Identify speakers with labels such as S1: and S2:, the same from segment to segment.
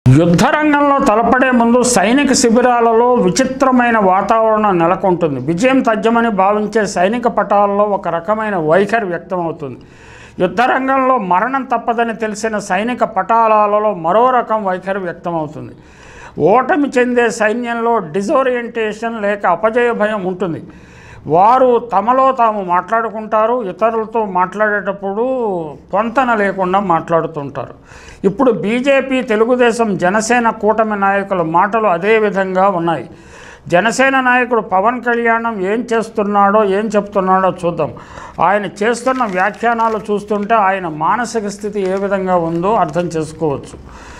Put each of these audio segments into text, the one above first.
S1: యుద్ధ రంగంలో తలపడే ముందు సైనిక శిబిరాలలో విచిత్రమైన వాతావరణం నెలకొంటుంది విజయం తథ్యమని భావించే సైనిక పటాలలో ఒక రకమైన వైఖరి వ్యక్తమవుతుంది యుద్ధ రంగంలో మరణం తప్పదని తెలిసిన సైనిక పటాలలో మరో రకం వైఖరి వ్యక్తమవుతుంది ఓటమి చెందే సైన్యంలో డిజోరియంటేషన్ లేక అపజయ భయం ఉంటుంది వారు తమలో తాము మాట్లాడుకుంటారు ఇతరులతో మాట్లాడేటప్పుడు పొంతన లేకుండా మాట్లాడుతుంటారు ఇప్పుడు బీజేపీ తెలుగుదేశం జనసేన కూటమి నాయకుల మాటలు అదే విధంగా ఉన్నాయి జనసేన నాయకుడు పవన్ కళ్యాణం ఏం చేస్తున్నాడో ఏం చెప్తున్నాడో చూద్దాం ఆయన చేస్తున్న వ్యాఖ్యానాలు చూస్తుంటే ఆయన మానసిక స్థితి ఏ విధంగా ఉందో అర్థం చేసుకోవచ్చు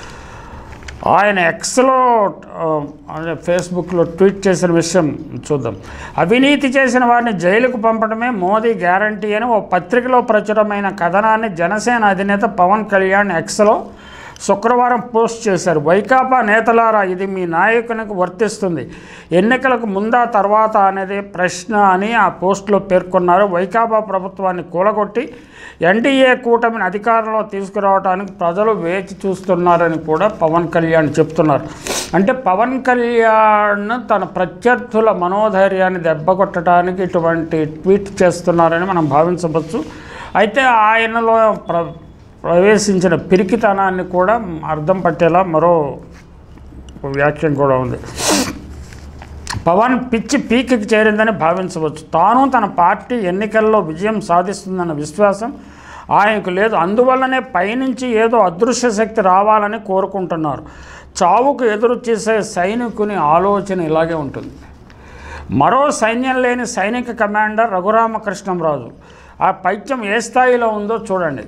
S1: ఆయన ఎక్స్లో ఆ, అదే ఫేస్బుక్లో ట్వీట్ చేసిన విషయం చూద్దాం అవినీతి చేసిన వారిని జైలుకు పంపడమే మోదీ గ్యారంటీ అని ఓ పత్రికలో ప్రచురమైన కథనాన్ని జనసేన అధినేత పవన్ కళ్యాణ్ ఎక్స్లో శుక్రవారం పోస్ట్ చేశారు వైకాపా నేతలారా ఇది మీ నాయకునికి వర్తిస్తుంది ఎన్నికలకు ముందా తర్వాత అనేది ప్రశ్న అని ఆ పోస్టులో పేర్కొన్నారు వైకాపా ప్రభుత్వాన్ని కూలగొట్టి ఎన్డీఏ కూటమిని అధికారంలో తీసుకురావడానికి ప్రజలు వేచి చూస్తున్నారని కూడా పవన్ కళ్యాణ్ చెప్తున్నారు అంటే పవన్ కళ్యాణ్ తన ప్రత్యర్థుల మనోధైర్యాన్ని దెబ్బకొట్టడానికి ఇటువంటి ట్వీట్ చేస్తున్నారని మనం భావించవచ్చు అయితే ఆయనలో ప్ర ప్రవేశించిన పిరికితనాన్ని కూడా అర్థం పట్టేలా మరో వ్యాఖ్యం కూడా ఉంది పవన్ పిచ్చి పీక్కి చేరిందని భావించవచ్చు తాను తన పార్టీ ఎన్నికల్లో విజయం సాధిస్తుందన్న విశ్వాసం ఆయనకు లేదు అందువల్లనే పైనుంచి ఏదో అదృశ్య శక్తి రావాలని కోరుకుంటున్నారు చావుకు ఎదురు చేసే సైనికుని ఆలోచన ఇలాగే ఉంటుంది మరో సైన్యం లేని సైనిక కమాండర్ రఘురామకృష్ణంరాజు ఆ పైత్యం ఏ స్థాయిలో ఉందో చూడండి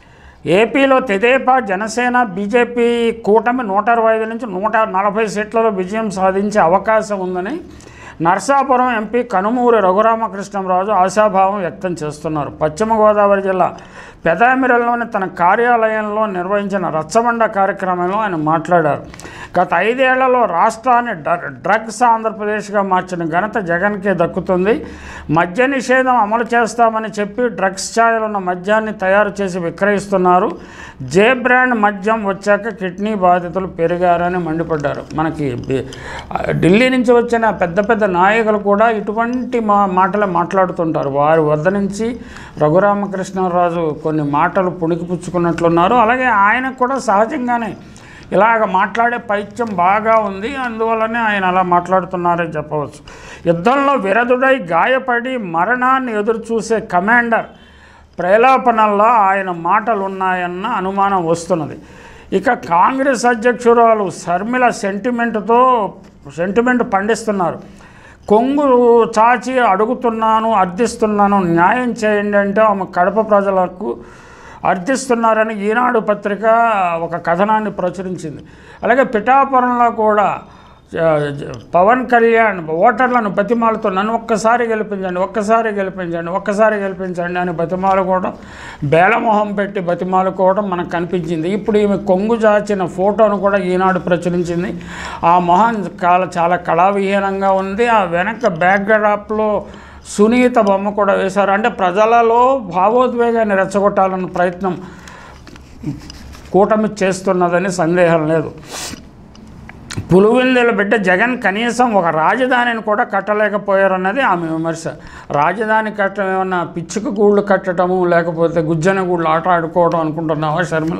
S1: ఏపీలో తెదేపా జనసేన బీజేపీ కూటమి నూట ఇరవై ఐదు నుంచి నూట నలభై సీట్లలో విజయం సాధించే అవకాశం ఉందని నర్సాపురం ఎంపీ కనుమూరి రఘురామకృష్ణంరాజు ఆశాభావం వ్యక్తం చేస్తున్నారు పశ్చిమ గోదావరి జిల్లా పెదామిరల్లోని తన కార్యాలయంలో నిర్వహించిన రచ్చబండ కార్యక్రమంలో ఆయన మాట్లాడారు గత ఐదేళ్లలో రాష్ట్రాన్ని డ్ర- డ్రగ్స్ ఆంధ్రప్రదేశ్గా మార్చిన ఘనత జగన్కే దక్కుతుంది మద్య నిషేధం అమలు చేస్తామని చెప్పి డ్రగ్స్ ఛాయలున్న మద్యాన్ని తయారు చేసి విక్రయిస్తున్నారు జే బ్రాండ్ మద్యం వచ్చాక కిడ్నీ బాధితులు పెరిగారని మండిపడ్డారు మనకి బి- ఢిల్లీ నుంచి వచ్చిన పెద్ద పెద్ద నాయకులు కూడా ఇటువంటి మా మాటలే మాట్లాడుతుంటారు వారి వద్ద నుంచి రఘురామకృష్ణరాజు కొన్ని మాటలు పుణికిపుచ్చుకున్నట్లున్నారు అలాగే ఆయనకు కూడా సహజంగానే ఇలాగ మాట్లాడే పైత్యం బాగా ఉంది అందువల్లనే ఆయన అలా మాట్లాడుతున్నారని చెప్పవచ్చు యుద్ధంలో విరదుడై గాయపడి మరణాన్ని ఎదురు చూసే కమాండర్ ప్రేలాపనల్లో ఆయన మాటలు ఉన్నాయన్న అనుమానం వస్తున్నది ఇక కాంగ్రెస్ అధ్యక్షురాలు శర్మిల సెంటిమెంట్తో సెంటిమెంట్ పండిస్తున్నారు కొంగు చాచి అడుగుతున్నాను అర్థిస్తున్నాను న్యాయం చేయండి అంటే ఆమె కడప ప్రజలకు అర్థిస్తున్నారని ఈనాడు పత్రిక ఒక కథనాన్ని ప్రచురించింది అలాగే పిఠాపురంలో కూడా జ- జ- పవన్ కళ్యాణ్ ఓటర్లను బతిమాలతో నన్ను ఒక్కసారి గెలిపించండి ఒక్కసారి గెలిపించండి ఒక్కసారి గెలిపించండి అని బతిమాలుకోవడం బేలమొహం పెట్టి బతిమాలుకోవడం మనకు కనిపించింది ఇప్పుడు ఈమె కొంగు చాచిన ఫోటోను కూడా ఈనాడు ప్రచురించింది ఆ మొహం కాల చాలా కళావిహీనంగా ఉంది ఆ వెనక బ్యాక్డ్రాప్లో సునీత బొమ్మ కూడా వేశారు అంటే ప్రజలలో భావోద్వేగాన్ని రెచ్చగొట్టాలన్న ప్రయత్నం కూటమి చేస్తున్నదని సందేహం లేదు పులివెందుల బిడ్డ జగన్ కనీసం ఒక రాజధానిని కూడా కట్టలేకపోయారన్నది ఆమె విమర్శ రాజధాని కట్టడం ఏమన్నా పిచ్చుక గూళ్ళు కట్టడము లేకపోతే గుజ్జన గూళ్ళు ఆట ఆడుకోవడం అనుకుంటున్నావా షర్మిల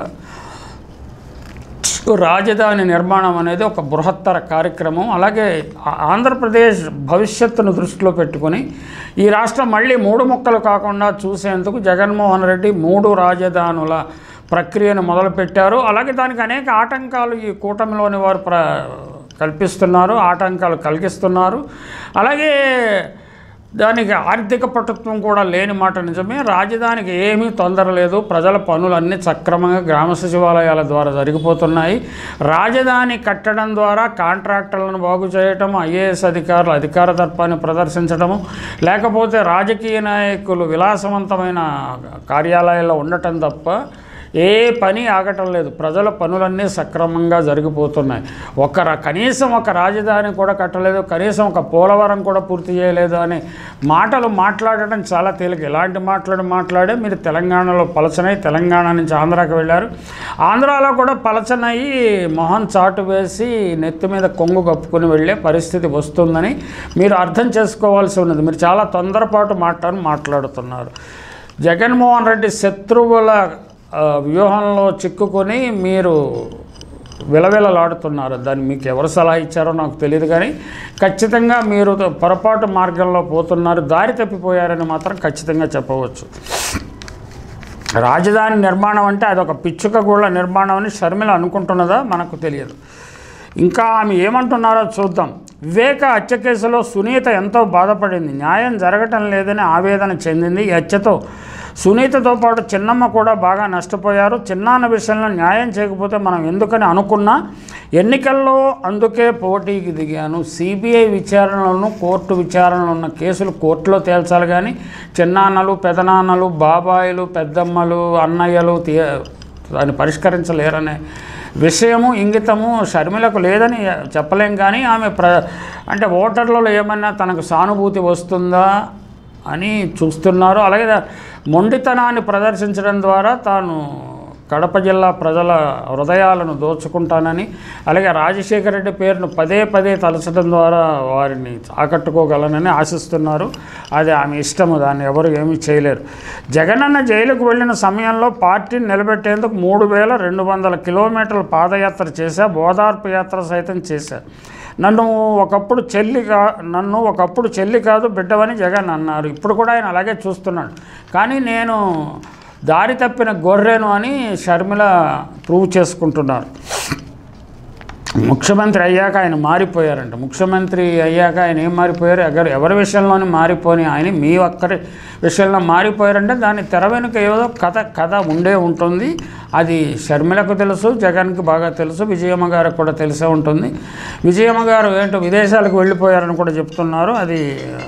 S1: రాజధాని నిర్మాణం అనేది ఒక బృహత్తర కార్యక్రమం అలాగే ఆ- ఆంధ్రప్రదేశ్ భవిష్యత్తును దృష్టిలో పెట్టుకొని ఈ రాష్ట్రం మళ్ళీ మూడు ముక్కలు కాకుండా చూసేందుకు జగన్మోహన్ రెడ్డి మూడు రాజధానుల ప్రక్రియను మొదలుపెట్టారు అలాగే దానికి అనేక ఆటంకాలు ఈ కూటమిలోని వారు ప్ర కల్పిస్తున్నారు ఆటంకాలు కలిగిస్తున్నారు అలాగే దానికి ఆర్థిక పటుత్వం కూడా లేని మాట నిజమే రాజధానికి ఏమీ తొందర లేదు ప్రజల పనులన్నీ సక్రమంగా గ్రామ సచివాలయాల ద్వారా జరిగిపోతున్నాయి రాజధాని కట్టడం ద్వారా కాంట్రాక్టర్లను బాగు చేయటం ఐఏఎస్ అధికారులు అధికార దర్పాన్ని ప్రదర్శించడము లేకపోతే రాజకీయ నాయకులు విలాసవంతమైన కార్యాలయాల్లో ఉండటం తప్ప ఏ పని ఆగటం లేదు ప్రజల పనులన్నీ సక్రమంగా జరిగిపోతున్నాయి ఒక ర- కనీసం ఒక రాజధాని కూడా కట్టలేదు కనీసం ఒక పోలవరం కూడా పూర్తి చేయలేదు అనే మాటలు మాట్లాడటం చాలా తేలిక ఇలాంటి మాట్లాడి మాట్లాడే మీరు తెలంగాణలో పలచనై తెలంగాణ నుంచి ఆంధ్రాకి వెళ్ళారు ఆంధ్రాలో కూడా పలచనయ్యి మొహం చాటు వేసి నెత్తి మీద కొంగు కప్పుకొని వెళ్ళే పరిస్థితి వస్తుందని మీరు అర్థం చేసుకోవాల్సి ఉన్నది మీరు చాలా తొందరపాటు మాటను మాట్లాడుతున్నారు జగన్మోహన్ రెడ్డి శత్రువుల ఆ, వ్యూహంలో చిక్కుకొని మీరు విలవిలలాడుతున్నారు దాన్ని మీకు ఎవరు సలహా ఇచ్చారో నాకు తెలియదు కానీ ఖచ్చితంగా మీరు పొరపాటు మార్గంలో పోతున్నారు దారి తప్పిపోయారని మాత్రం ఖచ్చితంగా చెప్పవచ్చు రాజధాని నిర్మాణం అంటే అదొక పిచ్చుక గూళ్ళ నిర్మాణం అని షర్మిల అనుకుంటున్నదా మనకు తెలియదు ఇంకా ఆమె ఏమంటున్నారో చూద్దాం వివేక హత్య కేసులో సునీత ఎంతో బాధపడింది న్యాయం జరగటం లేదని ఆవేదన చెందింది ఈ హత్యతో సునీతతో పాటు చిన్నమ్మ కూడా బాగా నష్టపోయారు చిన్నాన్న విషయంలో న్యాయం చేయకపోతే మనం ఎందుకని అనుకున్నా ఎన్నికల్లో అందుకే పోటీకి దిగాను సిబిఐ విచారణలను కోర్టు విచారణలు ఉన్న కేసులు కోర్టులో తేల్చాలి కానీ చిన్నాన్నలు పెదనాన్నలు బాబాయిలు పెద్దమ్మలు అన్నయ్యలు తీ దాన్ని పరిష్కరించలేరనే విషయము ఇంగితము షర్మిలకు లేదని చెప్పలేం కానీ ఆమె ప్ర అంటే ఓటర్లలో ఏమన్నా తనకు సానుభూతి వస్తుందా అని చూస్తున్నారు అలాగే మొండితనాన్ని ప్రదర్శించడం ద్వారా తాను కడప జిల్లా ప్రజల హృదయాలను దోచుకుంటానని అలాగే రాజశేఖర రెడ్డి పేరును పదే పదే తలచడం ద్వారా వారిని ఆకట్టుకోగలనని ఆశిస్తున్నారు అది ఆమె ఇష్టము దాన్ని ఎవరు ఏమీ చేయలేరు జగనన్న జైలుకు వెళ్ళిన సమయంలో పార్టీని నిలబెట్టేందుకు మూడు వేల రెండు వందల కిలోమీటర్ల పాదయాత్ర చేశా బోధార్పు యాత్ర సైతం చేశా నన్ను ఒకప్పుడు చెల్లి కా నన్ను ఒకప్పుడు చెల్లి కాదు బిడ్డవని జగన్ అన్నారు ఇప్పుడు కూడా ఆయన అలాగే చూస్తున్నాడు కానీ నేను దారి తప్పిన గొర్రెను అని షర్మిల ప్రూవ్ చేసుకుంటున్నారు ముఖ్యమంత్రి అయ్యాక ఆయన మారిపోయారంట ముఖ్యమంత్రి అయ్యాక ఆయన ఏం మారిపోయారు ఎవరు ఎవరి విషయంలోనే మారిపోని ఆయన మీ ఒక్కరి విషయంలో మారిపోయారంటే దాని తెర వెనుక ఏదో కథ కథ ఉండే ఉంటుంది అది షర్మిలకు తెలుసు జగన్కి బాగా తెలుసు విజయమ్మ గారికి కూడా తెలిసే ఉంటుంది విజయమ్మ గారు ఏంటో విదేశాలకు వెళ్ళిపోయారని కూడా చెప్తున్నారు అది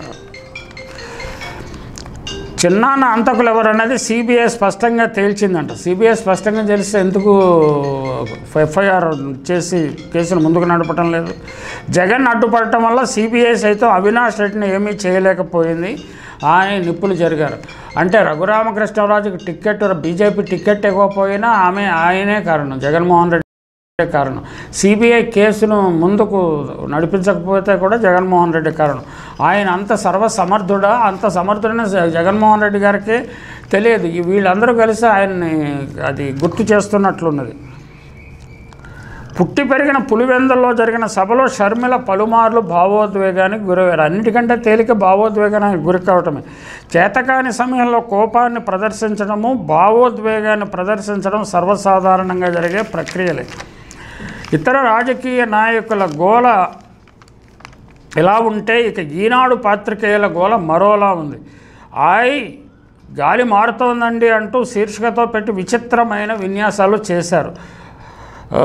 S1: చిన్నాన్న అంతకులు ఎవరు అన్నది సిబిఐ స్పష్టంగా తేల్చిందంట సిబిఐ స్పష్టంగా తెలిస్తే ఎందుకు ఎఫ్ఐఆర్ చేసి కేసులు ముందుకు నడపటం లేదు జగన్ అడ్డుపడటం వల్ల సిబిఐ సైతం అవినాష్ రెడ్డిని ఏమీ చేయలేకపోయింది ఆయన నిప్పులు జరిగారు అంటే రఘురామకృష్ణరాజుకి టికెట్ బీజేపీ టికెట్ ఇవ్వకపోయినా ఆమె ఆయనే కారణం జగన్మోహన్ రెడ్డి కారణం సిబిఐ కేసును ముందుకు నడిపించకపోతే కూడా జగన్మోహన్ రెడ్డి కారణం ఆయన అంత సర్వసమర్థుడా అంత సమర్థుడైన జ- జగన్మోహన్ రెడ్డి గారికి తెలియదు ఈ వీళ్ళందరూ కలిసి ఆయన్ని అది గుర్తు చేస్తున్నట్లున్నది పుట్టి పెరిగిన పులివెందుల్లో జరిగిన సభలో షర్మిల పలుమార్లు భావోద్వేగానికి గురయ్యారు అన్నిటికంటే తేలిక భావోద్వేగానికి గురి కావటమే చేతకాని సమయంలో కోపాన్ని ప్రదర్శించడము భావోద్వేగాన్ని ప్రదర్శించడం సర్వసాధారణంగా జరిగే ప్రక్రియలే ఇతర రాజకీయ నాయకుల గోల ఇలా ఉంటే ఇక ఈనాడు పాత్రికేయుల గోల మరోలా ఉంది ఆయ్ గాలి మారుతోందండి అంటూ శీర్షికతో పెట్టి విచిత్రమైన విన్యాసాలు చేశారు ఆ,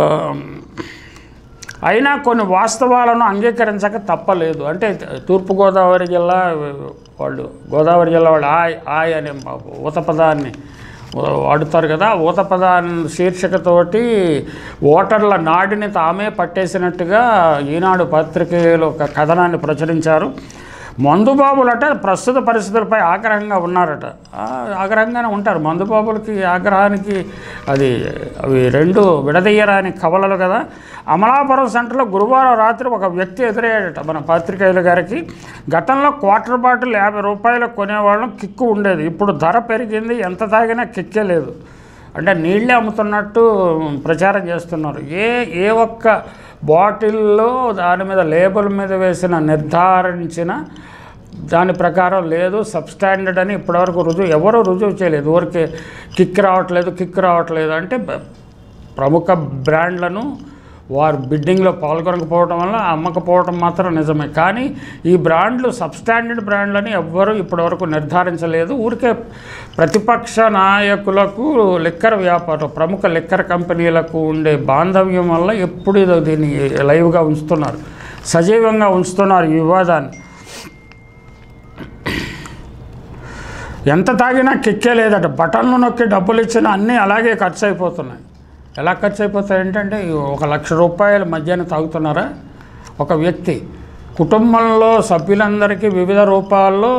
S1: అయినా కొన్ని వాస్తవాలను అంగీకరించక తప్పలేదు అంటే తూర్పుగోదావరి జిల్లా వాళ్ళు గోదావరి జిల్లా వాళ్ళు ఆయ్ ఆయ్ అనే ఊత పదాన్ని వాడుతారు కదా ఊత పదాన్ని శీర్షికతోటి ఓటర్ల నాడిని తామే పట్టేసినట్టుగా ఈనాడు పత్రికలో ఒక కథనాన్ని ప్రచురించారు మందుబాబులట ప్రస్తుత పరిస్థితులపై ఆగ్రహంగా ఉన్నారట ఆ, ఆగ్రహంగానే ఉంటారు మందుబాబులకి ఆగ్రహానికి అది అవి రెండు విడదీయరాని కవలలు కదా అమలాపురం సెంటర్లో గురువారం రాత్రి ఒక వ్యక్తి ఎదురయ్యాడట మన పాత్రికేయుల గారికి గతంలో క్వార్టర్ బాటిల్ యాభై రూపాయలకు కొనేవాళ్ళం కిక్కు ఉండేది ఇప్పుడు ధర పెరిగింది ఎంత తాగినా కిక్కే లేదు అంటే నీళ్ళే అమ్ముతున్నట్టు ప్రచారం చేస్తున్నారు ఏ ఏ ఒక్క బాటిల్లో దాని మీద లేబుల్ మీద వేసిన నిర్ధారించిన దాని ప్రకారం లేదు సబ్స్టాండర్డ్ అని ఇప్పటివరకు రుజువు ఎవరూ రుజువు చేయలేదు ఊరికే కిక్ రావట్లేదు కిక్ రావట్లేదు అంటే బ- ప్రముఖ బ్రాండ్లను వారు బిడ్డింగ్లో పాల్గొనకపోవడం వల్ల అమ్మకపోవడం మాత్రం నిజమే కానీ ఈ బ్రాండ్లు సబ్స్టాండర్డ్ బ్రాండ్లని ఎవ్వరూ ఇప్పటివరకు నిర్ధారించలేదు ఊరికే ప్రతిపక్ష నాయకులకు లిక్కర్ వ్యాపారం ప్రముఖ లిక్కర్ కంపెనీలకు ఉండే బాంధవ్యం వల్ల ఎప్పుడు ఇది దీన్ని లైవ్గా ఉంచుతున్నారు సజీవంగా ఉంచుతున్నారు ఈ వివాదాన్ని ఎంత తాగినా కిక్కే లేదట బటన్లు నొక్కి డబ్బులు ఇచ్చినా అన్నీ అలాగే ఖర్చు అయిపోతున్నాయి ఎలా ఖర్చు అయిపోతాయి ఏంటంటే ఒక లక్ష రూపాయలు మధ్యాహ్నం తాగుతున్నారా ఒక వ్యక్తి కుటుంబంలో సభ్యులందరికీ వివిధ రూపాల్లో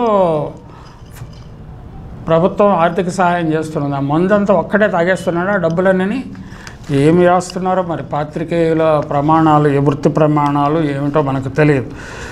S1: ప్రభుత్వం ఆర్థిక సహాయం చేస్తున్నది ఆ మందంతా ఒక్కడే తాగేస్తున్నాడా డబ్బులన్నీ ఏమి చేస్తున్నారో మరి పాత్రికేయుల ప్రమాణాలు ఏ వృత్తి ప్రమాణాలు ఏమిటో మనకు తెలియదు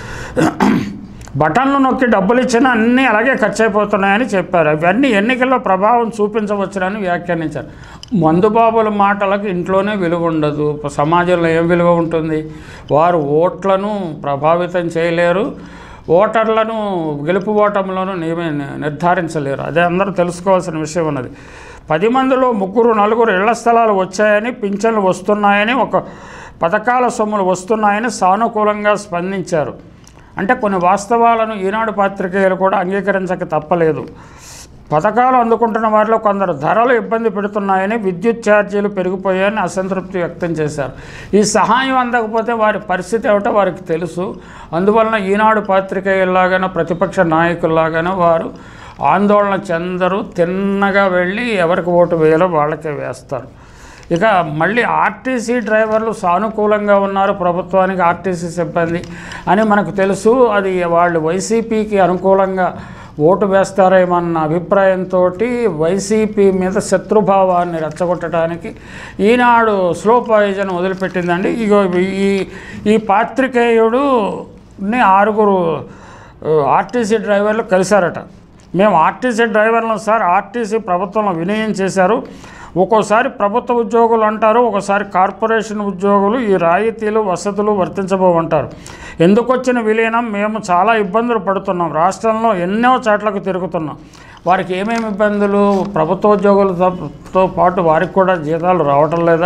S1: బటన్లు నొక్కి డబ్బులు ఇచ్చినా అన్నీ అలాగే ఖర్చు అయిపోతున్నాయని చెప్పారు అవన్నీ ఎన్నికల్లో ప్రభావం చూపించవచ్చునని వ్యాఖ్యానించారు మందుబాబుల మాటలకు ఇంట్లోనే విలువ ఉండదు సమాజంలో ఏం విలువ ఉంటుంది వారు ఓట్లను ప్రభావితం చేయలేరు ఓటర్లను గెలుపు ఓటములను నియమ నిర్ధారించలేరు అదే అందరూ తెలుసుకోవాల్సిన విషయం ఉన్నది పది మందిలో ముగ్గురు నలుగురు ఇళ్ల స్థలాలు వచ్చాయని పింఛన్లు వస్తున్నాయని ఒక పథకాల సొమ్ములు వస్తున్నాయని సానుకూలంగా స్పందించారు అంటే కొన్ని వాస్తవాలను ఈనాడు పాత్రికేయులు కూడా అంగీకరించక తప్పలేదు పథకాలు అందుకుంటున్న వారిలో కొందరు ధరలు ఇబ్బంది పెడుతున్నాయని విద్యుత్ ఛార్జీలు పెరిగిపోయాయని అసంతృప్తి వ్యక్తం చేశారు ఈ సహాయం అందకపోతే వారి పరిస్థితి ఏమిటో వారికి తెలుసు అందువలన ఈనాడు పాత్రికేయుల్లాగానో ప్రతిపక్ష నాయకుల్లాగానో వారు ఆందోళన చెందరు తిన్నగా వెళ్ళి ఎవరికి ఓటు వేయాలో వాళ్ళకే వేస్తారు ఇక మళ్ళీ ఆర్టీసీ డ్రైవర్లు సానుకూలంగా ఉన్నారు ప్రభుత్వానికి ఆర్టీసీ సిబ్బంది అని మనకు తెలుసు అది వాళ్ళు వైసీపీకి అనుకూలంగా ఓటు వేస్తారేమన్న అభిప్రాయంతో వైసీపీ మీద శత్రుభావాన్ని రెచ్చగొట్టడానికి ఈనాడు స్లో పాయిజన్ వదిలిపెట్టిందండి ఇగో ఈ ఈ పాత్రికేయుడుని ఆరుగురు ఆర్టీసీ డ్రైవర్లు కలిశారట మేము ఆర్టీసీ డ్రైవర్లం సార్ ఆర్టీసీ ప్రభుత్వంలో వినయం చేశారు ఒక్కోసారి ప్రభుత్వ ఉద్యోగులు అంటారు ఒకసారి కార్పొరేషన్ ఉద్యోగులు ఈ రాయితీలు వసతులు వర్తించబోమంటారు ఎందుకు వచ్చిన విలీనం మేము చాలా ఇబ్బందులు పడుతున్నాం రాష్ట్రంలో ఎన్నో చోట్లకు తిరుగుతున్నాం వారికి ఏమేమి ఇబ్బందులు ప్రభుత్వ ఉద్యోగులతో తో పాటు వారికి కూడా జీతాలు రావటం లేదా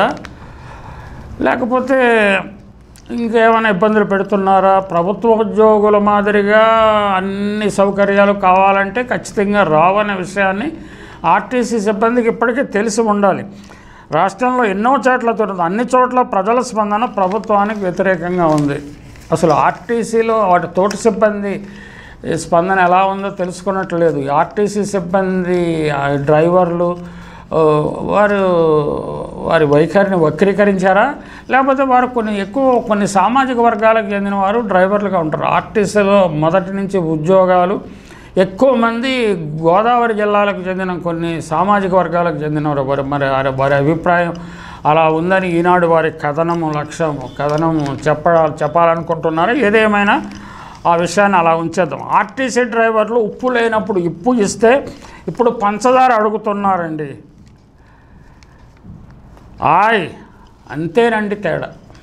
S1: లేకపోతే ఇంకేమైనా ఇబ్బందులు పెడుతున్నారా ప్రభుత్వ ఉద్యోగుల మాదిరిగా అన్ని సౌకర్యాలు కావాలంటే ఖచ్చితంగా రావనే విషయాన్ని ఆర్టీసీ సిబ్బందికి ఇప్పటికీ తెలిసి ఉండాలి రాష్ట్రంలో ఎన్నో చోట్ల దొరుకుతుంది అన్ని చోట్ల ప్రజల స్పందన ప్రభుత్వానికి వ్యతిరేకంగా ఉంది అసలు ఆర్టీసీలో వాటి తోటి సిబ్బంది స్పందన ఎలా ఉందో తెలుసుకున్నట్లేదు ఈ ఆర్టీసీ సిబ్బంది ఆ డ్రైవర్లు ఆ, వారు వారి వైఖరిని వక్రీకరించారా లేకపోతే వారు కొన్ని ఎక్కువ కొన్ని సామాజిక వర్గాలకు చెందిన వారు డ్రైవర్లుగా ఉంటారు ఆర్టీసీలో మొదటి నుంచి ఉద్యోగాలు ఎక్కువ మంది గోదావరి జిల్లాలకు చెందిన కొన్ని సామాజిక వర్గాలకు చెందినవారు వారు మరి వారి వారి అభిప్రాయం అలా ఉందని ఈనాడు వారి కథనము లక్ష్యము కథనము చెప్ప చెప్పాలనుకుంటున్నారు ఏదేమైనా ఆ విషయాన్ని అలా ఉంచేద్దాం ఆర్టీసీ డ్రైవర్లు ఉప్పు లేనప్పుడు ఉప్పు ఇస్తే ఇప్పుడు పంచదార అడుగుతున్నారండి ఆయ్ అంతేనండి తేడా